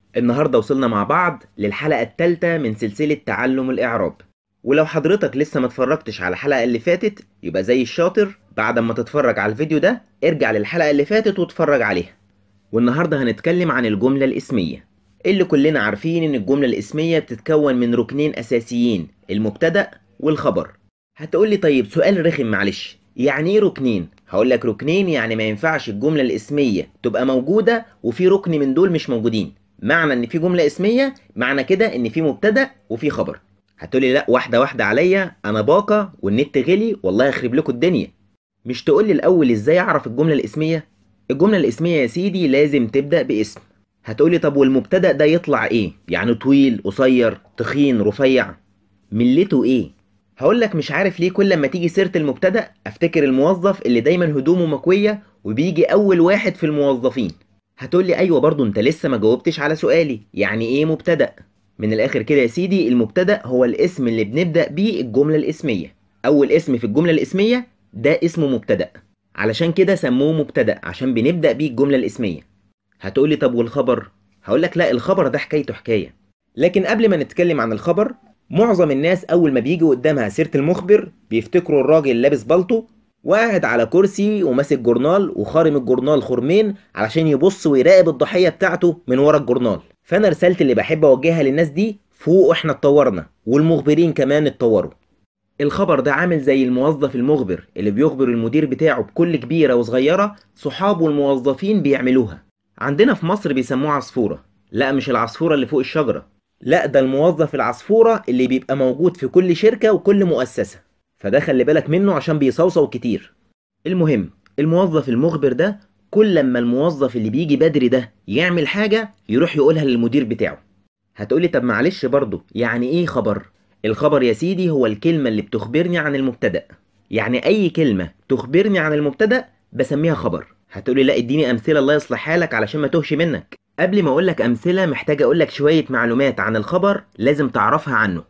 النهاردة وصلنا مع بعض للحلقة التالتة من سلسلة تعلم الإعراب ولو حضرتك لسه ما اتفرجتش على الحلقة اللي فاتت يبقى زي الشاطر بعد ما تتفرج على الفيديو ده ارجع للحلقة اللي فاتت واتفرج عليها والنهاردة هنتكلم عن الجملة الاسمية اللي كلنا عارفين ان الجملة الاسمية بتتكون من ركنين اساسيين المبتدأ والخبر هتقولي طيب سؤال رخم معلش يعني ايه ركنين هقول لك ركنين يعني ما ينفعش الجملة الاسمية تبقى موجودة وفي ركن من دول مش موجودين معنى ان في جملة اسمية معنى كده ان في مبتدأ وفي خبر هتقولي لا واحدة واحدة عليا انا باقة والنت غلي والله يخرب لكم الدنيا مش تقولي الاول ازاي اعرف الجملة الاسمية الجملة الاسمية يا سيدي لازم تبدأ باسم هتقولي طب والمبتدأ ده يطلع ايه يعني طويل قصير تخين رفيع ملته ايه هقول لك مش عارف ليه كل لما تيجي سيرة المبتدأ افتكر الموظف اللي دايما هدومه مكوية وبيجي اول واحد في الموظفين هتقول لي ايوه برضو انت لسه ما جاوبتش على سؤالي يعني ايه مبتدأ من الاخر كده يا سيدي المبتدأ هو الاسم اللي بنبدأ بيه الجملة الاسمية اول اسم في الجملة الاسمية ده اسمه مبتدأ علشان كده سموه مبتدأ عشان بنبدأ بيه الجملة الاسمية هتقولي طب والخبر هقول لك لا الخبر ده حكايته حكاية لكن قبل ما نتكلم عن الخبر معظم الناس اول ما بيجي قدامها سيرة المخبر بيفتكروا الراجل لابس بالطو وقاعد على كرسي وماسك جورنال وخارم الجورنال خرمين علشان يبص ويراقب الضحية بتاعته من ورا الجورنال فانا رسالتي اللي بحب اوجهها للناس دي فوق احنا اتطورنا والمخبرين كمان اتطوروا الخبر ده عامل زي الموظف المخبر اللي بيخبر المدير بتاعه بكل كبيرة وصغيرة صحابه الموظفين بيعملوها عندنا في مصر بيسموه عصفورة لا مش العصفورة اللي فوق الشجرة لا ده الموظف العصفورة اللي بيبقى موجود في كل شركة وكل مؤسسة فده خلي بالك منه عشان بيصوصو كتير المهم الموظف المخبر ده كل لما الموظف اللي بيجي بدري ده يعمل حاجة يروح يقولها للمدير بتاعه هتقولي طب معلش برضه يعني ايه خبر الخبر يا سيدي هو الكلمة اللي بتخبرني عن المبتدأ يعني اي كلمة تخبرني عن المبتدأ بسميها خبر هتقولي لا اديني امثلة الله يصلح حالك علشان ما توهش منك قبل ما اقولك امثلة محتاج اقولك شوية معلومات عن الخبر لازم تعرفها عنه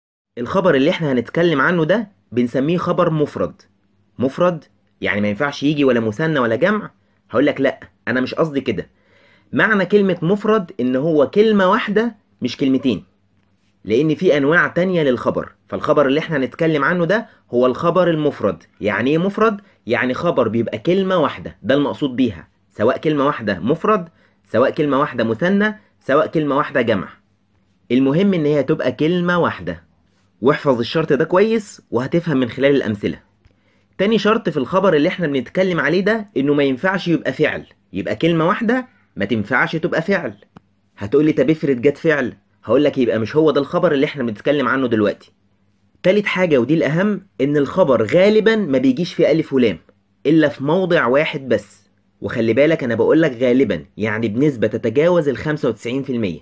الخبر اللي احنا هنتكلم عنه ده بنسميه خبر مفرد مفرد يعني ما ينفعش يجي ولا مثنى ولا جمع هقول لك لا انا مش قصدي كده معنى كلمة مفرد ان هو كلمة واحدة مش كلمتين لان في انواع تانية للخبر فالخبر اللي احنا هنتكلم عنه ده هو الخبر المفرد يعني ايه مفرد يعني خبر بيبقى كلمة واحدة ده المقصود بيها سواء كلمة واحدة مفرد سواء كلمة واحدة مثنى سواء كلمة واحدة جمع المهم ان هي تبقى كلمة واحدة واحفظ الشرط ده كويس وهتفهم من خلال الأمثلة تاني شرط في الخبر اللي احنا بنتكلم عليه ده انه ما ينفعش يبقى فعل يبقى كلمة واحدة ما تنفعش تبقى فعل هتقولي طب افرض جت فعل هقولك يبقى مش هو ده الخبر اللي احنا بنتكلم عنه دلوقتي تالت حاجة ودي الأهم إن الخبر غالبا ما بيجيش في ألف ولام إلا في موضع واحد بس وخلي بالك أنا بقولك غالبا يعني بنسبة تتجاوز ال 95%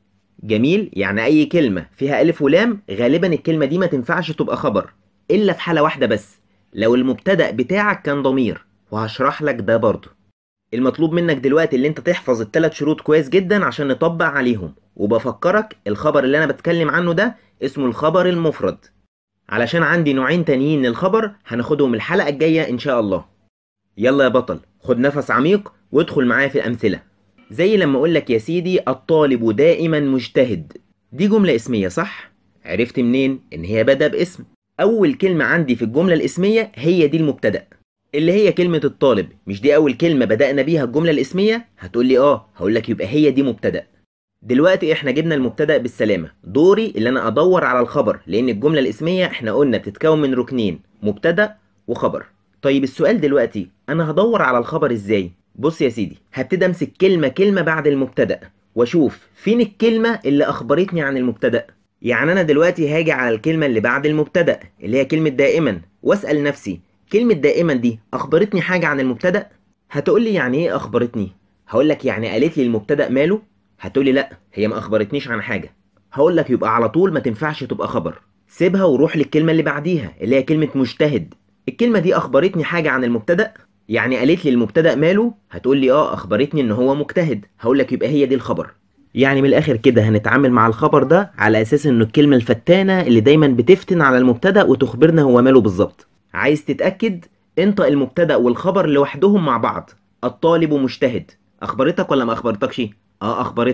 جميل يعني اي كلمة فيها الف ولام غالبا الكلمة دي ما تنفعش تبقى خبر الا في حالة واحدة بس لو المبتدأ بتاعك كان ضمير وهشرح لك ده برضه المطلوب منك دلوقتي اللي انت تحفظ الثلاث شروط كويس جدا عشان نطبق عليهم وبفكرك الخبر اللي انا بتكلم عنه ده اسمه الخبر المفرد علشان عندي نوعين تانيين للخبر هناخدهم الحلقة الجاية ان شاء الله يلا يا بطل خد نفس عميق وادخل معايا في الامثله زي لما اقول لك يا سيدي الطالب دائما مجتهد دي جملة اسمية صح؟ عرفت منين ان هي بدأ باسم اول كلمة عندي في الجملة الاسمية هي دي المبتدأ اللي هي كلمة الطالب مش دي اول كلمة بدأنا بيها الجملة الاسمية هتقول لي اه هقول لك يبقى هي دي مبتدأ دلوقتي احنا جبنا المبتدأ بالسلامة دوري اللي انا ادور على الخبر لان الجملة الاسمية احنا قلنا بتتكون من ركنين مبتدأ وخبر طيب السؤال دلوقتي انا هدور على الخبر ازاي بص يا سيدي هبتدي امسك كلمة كلمة بعد المبتدأ واشوف فين الكلمة اللي اخبرتني عن المبتدأ يعني انا دلوقتي هاجي على الكلمة اللي بعد المبتدأ اللي هي كلمة دائما واسأل نفسي كلمة دائما دي اخبرتني حاجة عن المبتدأ هتقولي يعني ايه اخبرتني هقولك يعني قالت لي المبتدأ ماله هتقولي لا هي ما اخبرتنيش عن حاجة هقولك يبقى على طول ما تنفعش تبقى خبر سيبها وروح للكلمة اللي بعديها اللي هي كلمة مجتهد الكلمة دي اخبرتني حاجة عن المبتدأ يعني قالت لي المبتدأ ماله هتقول لي اه اخبرتني ان هو مجتهد هقول لك يبقى هي دي الخبر يعني من الاخر كده هنتعامل مع الخبر ده على اساس انه الكلمة الفتانة اللي دايما بتفتن على المبتدأ وتخبرنا هو ماله بالظبط عايز تتأكد انطق المبتدأ والخبر لوحدهم مع بعض الطالب مجتهد اخبرتك ولا ما اخبرتكش اه اخبرتك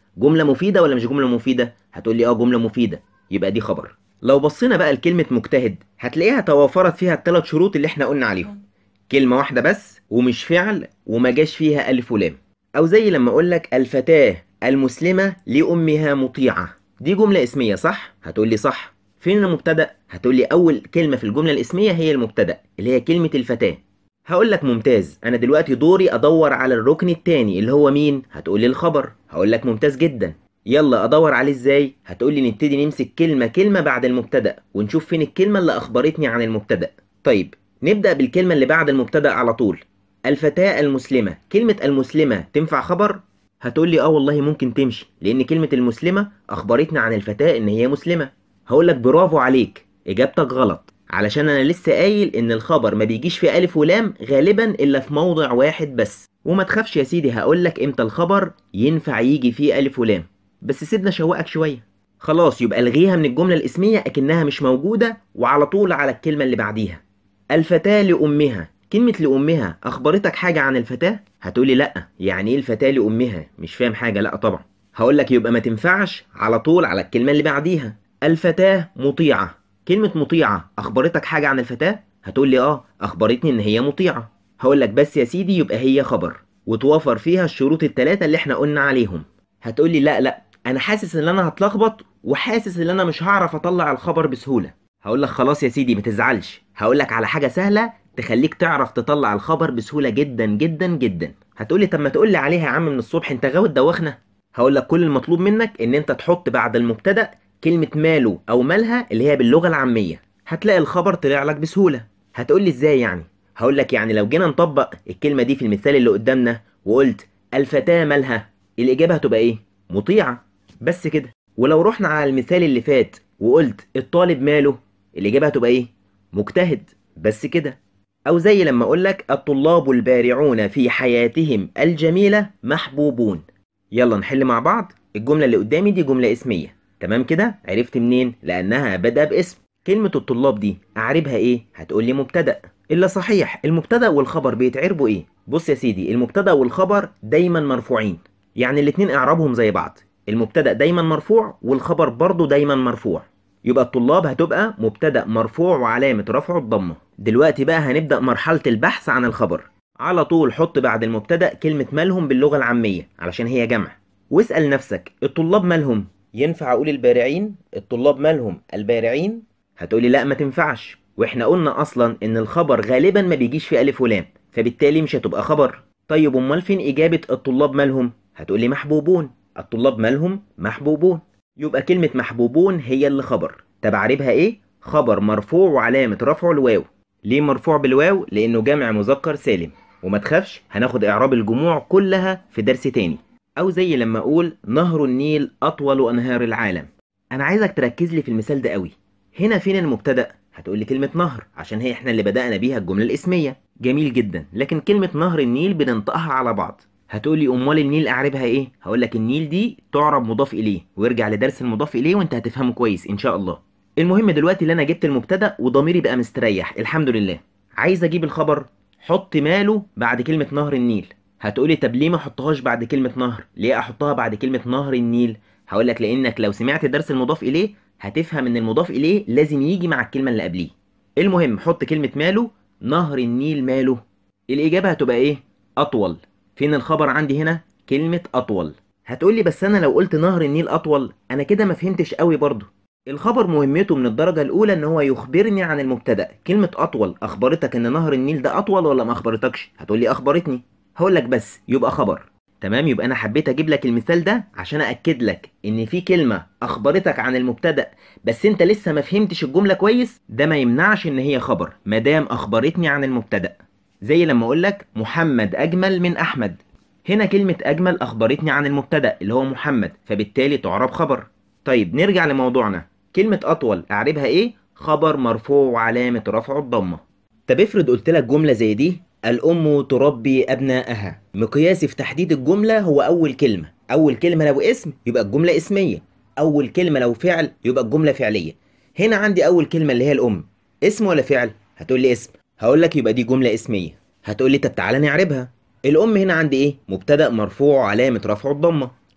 جمله مفيده ولا مش جمله مفيده هتقول لي اه جمله مفيده يبقى دي خبر لو بصينا بقى لكلمه مجتهد هتلاقيها توافرت فيها الثلاث شروط اللي احنا قلنا عليهم كلمه واحده بس ومش فعل وما جاش فيها الف ولام او زي لما اقول لك الفتاه المسلمه لامها مطيعه دي جمله اسميه صح هتقول لي صح فين المبتدا هتقول لي اول كلمه في الجمله الاسميه هي المبتدا اللي هي كلمه الفتاه هقول لك ممتاز انا دلوقتي دوري ادور على الركن التاني اللي هو مين هتقول لي الخبر هقول لك ممتاز جدا يلا ادور عليه ازاي هتقول لي نبتدي نمسك كلمه كلمه بعد المبتدا ونشوف فين الكلمه اللي اخبرتني عن المبتدا طيب نبدا بالكلمه اللي بعد المبتدا على طول الفتاه المسلمه كلمه المسلمه تنفع خبر هتقول لي اه والله ممكن تمشي لان كلمه المسلمه اخبرتني عن الفتاه ان هي مسلمه هقول لك برافو عليك اجابتك غلط علشان انا لسه قايل ان الخبر ما بيجيش في الف ولام غالبا الا في موضع واحد بس وما تخافش يا سيدي هقول لك امتى الخبر ينفع يجي فيه الف ولام بس سيبنا شوقك شويه خلاص يبقى الغيها من الجمله الاسميه اكنها مش موجوده وعلى طول على الكلمه اللي بعديها الفتاه لامها كلمة لأمها أخبرتك حاجة عن الفتاة؟ هتقولي لأ، يعني إيه الفتاة لأمها؟ مش فاهم حاجة، لأ طبعا. هقول لك يبقى ما تنفعش على طول على الكلمة اللي بعديها. الفتاة مطيعة. كلمة مطيعة أخبرتك حاجة عن الفتاة؟ هتقول لي آه أخبرتني إن هي مطيعة. هقول لك بس يا سيدي يبقى هي خبر وتوافر فيها الشروط التلاتة اللي إحنا قلنا عليهم. هتقول لي لا لا أنا حاسس إن أنا هتلخبط وحاسس إن أنا مش هعرف أطلع الخبر بسهولة. هقول لك خلاص يا سيدي ما تزعلش، هقول لك على حاجة سهلة تخليك تعرف تطلع الخبر بسهولة جدا جدا جدا. هتقول لي طب ما تقول لي عليها يا عم من الصبح أنت غاوي تدوخنا؟ هقول لك كل المطلوب منك إن أنت تحط بعد المبتدأ كلمة ماله أو مالها اللي هي باللغة العامية هتلاقي الخبر طلع لك بسهولة هتقول لي إزاي يعني هقول لك يعني لو جينا نطبق الكلمة دي في المثال اللي قدامنا وقلت الفتاة مالها الإجابة هتبقى إيه مطيعة بس كده ولو رحنا على المثال اللي فات وقلت الطالب ماله الإجابة هتبقى إيه مجتهد بس كده أو زي لما أقول لك الطلاب البارعون في حياتهم الجميلة محبوبون يلا نحل مع بعض الجملة اللي قدامي دي جملة اسمية تمام كده عرفت منين لانها بدأ باسم كلمة الطلاب دي اعربها ايه هتقول لي مبتدأ الا صحيح المبتدأ والخبر بيتعربوا ايه بص يا سيدي المبتدأ والخبر دايما مرفوعين يعني الاتنين اعرابهم زي بعض المبتدأ دايما مرفوع والخبر برضه دايما مرفوع يبقى الطلاب هتبقى مبتدأ مرفوع وعلامة رفعه الضمة دلوقتي بقى هنبدأ مرحلة البحث عن الخبر على طول حط بعد المبتدأ كلمة مالهم باللغة العامية علشان هي جمع واسأل نفسك الطلاب مالهم ينفع اقول البارعين الطلاب مالهم البارعين هتقولي لا ما تنفعش واحنا قلنا اصلا ان الخبر غالبا ما بيجيش في الف ولام فبالتالي مش هتبقى خبر طيب امال فين اجابه الطلاب مالهم هتقولي محبوبون الطلاب مالهم محبوبون يبقى كلمه محبوبون هي اللي خبر طب اعربها ايه خبر مرفوع وعلامه رفعه الواو ليه مرفوع بالواو لانه جمع مذكر سالم وما تخافش هناخد اعراب الجموع كلها في درس تاني أو زي لما أقول نهر النيل أطول أنهار العالم أنا عايزك تركز لي في المثال ده قوي هنا فين المبتدأ؟ هتقول لي كلمة نهر عشان هي احنا اللي بدأنا بيها الجملة الاسمية جميل جدا لكن كلمة نهر النيل بننطقها على بعض هتقول لي أمال النيل أعربها إيه؟ هقول لك النيل دي تعرب مضاف إليه وارجع لدرس المضاف إليه وأنت هتفهمه كويس إن شاء الله المهم دلوقتي اللي أنا جبت المبتدأ وضميري بقى مستريح الحمد لله عايز أجيب الخبر حط ماله بعد كلمة نهر النيل هتقولي طب ليه ما احطهاش بعد كلمة نهر؟ ليه احطها بعد كلمة نهر النيل؟ هقول لك لانك لو سمعت درس المضاف اليه هتفهم ان المضاف اليه لازم يجي مع الكلمة اللي قبليه. المهم حط كلمة ماله نهر النيل ماله؟ الإجابة هتبقى إيه؟ أطول. فين الخبر عندي هنا؟ كلمة أطول. هتقولي بس أنا لو قلت نهر النيل أطول أنا كده ما فهمتش قوي برضه. الخبر مهمته من الدرجة الأولى إن هو يخبرني عن المبتدأ، كلمة أطول أخبرتك إن نهر النيل ده أطول ولا ما أخبرتكش؟ هتقولي أخبرتني. هقول لك بس يبقى خبر تمام يبقى انا حبيت اجيب لك المثال ده عشان ااكد لك ان في كلمه اخبرتك عن المبتدا بس انت لسه ما فهمتش الجمله كويس ده ما يمنعش ان هي خبر ما دام اخبرتني عن المبتدا زي لما اقول لك محمد اجمل من احمد هنا كلمه اجمل اخبرتني عن المبتدا اللي هو محمد فبالتالي تعرب خبر طيب نرجع لموضوعنا كلمه اطول اعربها ايه خبر مرفوع وعلامه رفعه الضمه طب افرض قلت لك جمله زي دي الأم تربي أبنائها مقياسي في تحديد الجملة هو أول كلمة أول كلمة لو اسم يبقى الجملة اسمية أول كلمة لو فعل يبقى الجملة فعلية هنا عندي أول كلمة اللي هي الأم اسم ولا فعل هتقول لي اسم هقول لك يبقى دي جملة اسمية هتقول لي طب تعالى نعربها الأم هنا عندي إيه مبتدأ مرفوع علامة رفعه الضمة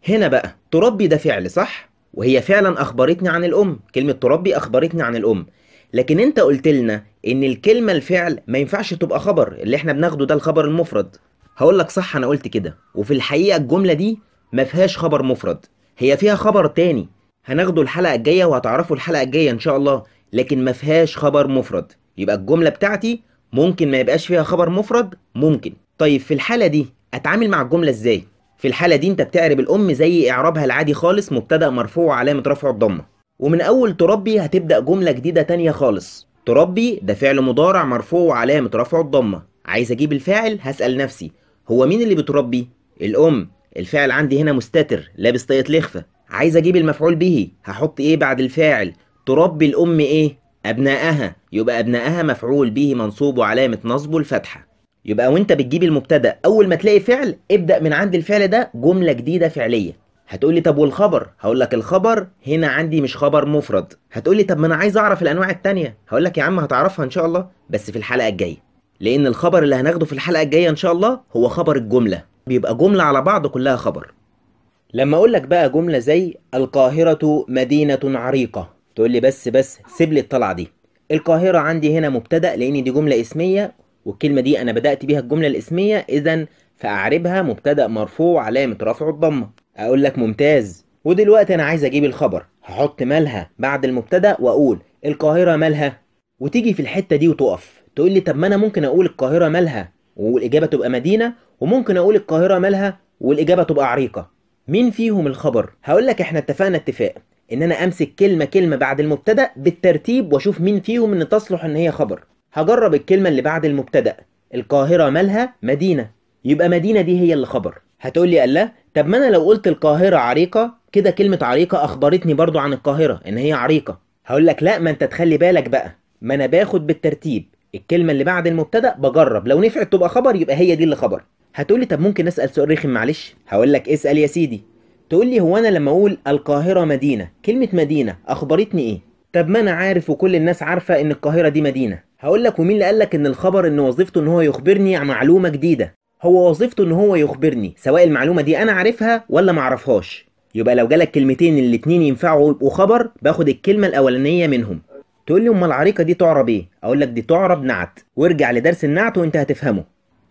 هنا بقى تربي ده فعل صح وهي فعلا اخبرتني عن الام كلمه تربي اخبرتني عن الام لكن انت قلت لنا ان الكلمه الفعل ما ينفعش تبقى خبر اللي احنا بناخده ده الخبر المفرد هقول لك صح انا قلت كده وفي الحقيقه الجمله دي ما فيهاش خبر مفرد هي فيها خبر تاني هناخده الحلقه الجايه وهتعرفوا الحلقه الجايه ان شاء الله لكن ما فيهاش خبر مفرد يبقى الجمله بتاعتي ممكن ما يبقاش فيها خبر مفرد ممكن طيب في الحاله دي اتعامل مع الجمله ازاي في الحاله دي انت بتعرب الام زي اعرابها العادي خالص مبتدا مرفوع وعلامه رفعه الضمه ومن اول تربي هتبدا جمله جديده تانية خالص تربي ده فعل مضارع مرفوع وعلامه رفعه الضمه عايز اجيب الفاعل هسال نفسي هو مين اللي بتربي الام الفاعل عندي هنا مستتر لابس طاقية لخفة عايز اجيب المفعول به هحط ايه بعد الفاعل تربي الام ايه ابنائها يبقى ابنائها مفعول به منصوب وعلامة نصبه الفتحة يبقى وانت بتجيب المبتدا اول ما تلاقي فعل ابدا من عند الفعل ده جمله جديده فعليه هتقولي طب والخبر هقول لك الخبر هنا عندي مش خبر مفرد هتقولي طب ما انا عايز اعرف الانواع التانية هقول لك يا عم هتعرفها ان شاء الله بس في الحلقه الجايه لان الخبر اللي هناخده في الحلقه الجايه ان شاء الله هو خبر الجمله بيبقى جمله على بعض كلها خبر لما اقول لك بقى جمله زي القاهره مدينه عريقه تقول لي بس بس سيب لي الطلعه دي القاهره عندي هنا مبتدا لان دي جمله اسميه والكلمه دي انا بدات بيها الجمله الاسميه اذا فاعربها مبتدا مرفوع علامه رفع الضمه اقول لك ممتاز ودلوقتي انا عايز اجيب الخبر هحط مالها بعد المبتدا واقول القاهره مالها وتيجي في الحته دي وتقف تقول لي طب ما انا ممكن اقول القاهره مالها والاجابه تبقى مدينه وممكن اقول القاهره مالها والاجابه تبقى عريقه مين فيهم الخبر هقول لك احنا اتفقنا اتفاق ان انا امسك كلمه كلمه بعد المبتدا بالترتيب واشوف مين فيهم ان تصلح ان هي خبر هجرب الكلمه اللي بعد المبتدا القاهره مالها مدينه يبقى مدينه دي هي اللي خبر هتقول لي الله طب ما انا لو قلت القاهره عريقه كده كلمه عريقه اخبرتني برضو عن القاهره ان هي عريقه هقول لك لا ما انت تخلي بالك بقى ما انا باخد بالترتيب الكلمه اللي بعد المبتدا بجرب لو نفعت تبقى خبر يبقى هي دي اللي خبر هتقولي طب ممكن اسال سؤال رخم معلش هقول لك اسال يا سيدي تقول لي هو انا لما اقول القاهره مدينه كلمه مدينه اخبرتني ايه طب ما انا عارف وكل الناس عارفه ان القاهره دي مدينه هقول لك ومين اللي قال لك ان الخبر ان وظيفته ان هو يخبرني عن معلومه جديده هو وظيفته ان هو يخبرني سواء المعلومه دي انا عارفها ولا ما اعرفهاش يبقى لو جالك كلمتين الاتنين ينفعوا يبقوا خبر باخد الكلمه الاولانيه منهم تقول لي امال العريقه دي تعرب ايه اقول لك دي تعرب نعت وارجع لدرس النعت وانت هتفهمه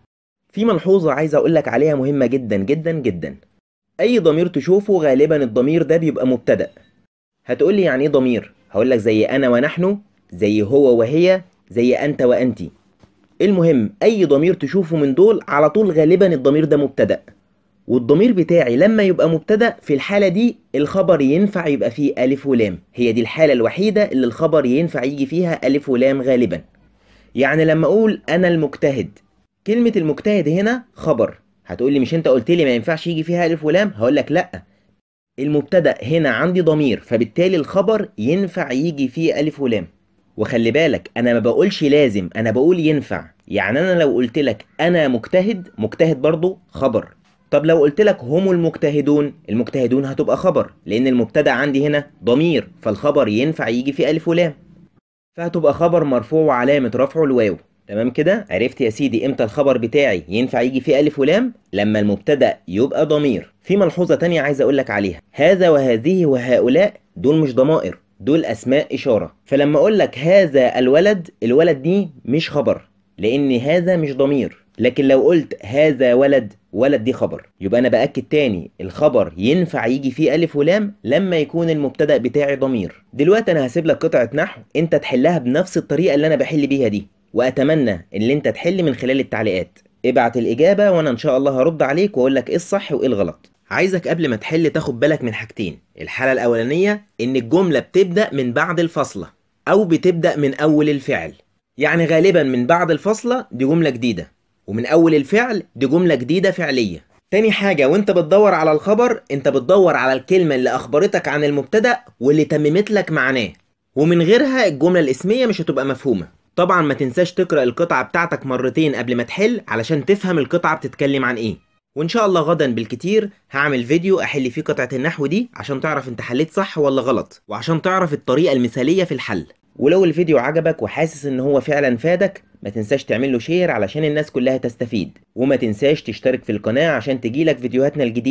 في ملحوظه عايز اقول لك عليها مهمه جدا جدا جدا اي ضمير تشوفه غالبا الضمير ده بيبقى مبتدا هتقول لي يعني ايه ضمير هقول لك زي انا ونحن زي هو وهي زي انت وانتي المهم اي ضمير تشوفه من دول على طول غالبا الضمير ده مبتدا والضمير بتاعي لما يبقى مبتدا في الحاله دي الخبر ينفع يبقى فيه الف ولام هي دي الحاله الوحيده اللي الخبر ينفع يجي فيها الف ولام غالبا يعني لما اقول انا المجتهد كلمه المجتهد هنا خبر هتقول لي مش انت قلت لي ما ينفعش يجي فيها الف ولام هقول لك لا المبتدا هنا عندي ضمير فبالتالي الخبر ينفع يجي فيه الف ولام وخلي بالك انا ما بقولش لازم انا بقول ينفع يعني انا لو قلت لك انا مجتهد مجتهد برضو خبر طب لو قلت لك هم المجتهدون المجتهدون هتبقى خبر لان المبتدا عندي هنا ضمير فالخبر ينفع يجي فيه الف ولام فهتبقى خبر مرفوع وعلامه رفعه الواو تمام كده عرفت يا سيدي امتى الخبر بتاعي ينفع يجي فيه الف ولام لما المبتدا يبقى ضمير في ملحوظه تانية عايز اقول لك عليها هذا وهذه وهؤلاء دول مش ضمائر دول اسماء اشاره فلما اقول لك هذا الولد الولد دي مش خبر لان هذا مش ضمير لكن لو قلت هذا ولد ولد دي خبر يبقى انا باكد تاني الخبر ينفع يجي فيه الف ولام لما يكون المبتدا بتاعي ضمير دلوقتي انا هسيب لك قطعه نحو انت تحلها بنفس الطريقه اللي انا بحل بيها دي واتمنى ان انت تحل من خلال التعليقات ابعت الاجابه وانا ان شاء الله هرد عليك واقول لك ايه الصح وايه الغلط عايزك قبل ما تحل تاخد بالك من حاجتين الحالة الأولانية إن الجملة بتبدأ من بعد الفاصلة أو بتبدأ من أول الفعل يعني غالبا من بعد الفاصلة دي جملة جديدة ومن أول الفعل دي جملة جديدة فعلية تاني حاجة وانت بتدور على الخبر انت بتدور على الكلمة اللي أخبرتك عن المبتدأ واللي تممت لك معناه ومن غيرها الجملة الاسمية مش هتبقى مفهومة طبعا ما تنساش تقرأ القطعة بتاعتك مرتين قبل ما تحل علشان تفهم القطعة بتتكلم عن ايه وان شاء الله غدا بالكتير هعمل فيديو احل فيه قطعة النحو دي عشان تعرف انت حليت صح ولا غلط وعشان تعرف الطريقة المثالية في الحل ولو الفيديو عجبك وحاسس ان هو فعلا فادك ما تنساش تعمل له شير علشان الناس كلها تستفيد وما تنساش تشترك في القناة عشان تجيلك فيديوهاتنا الجديدة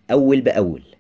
أول بأول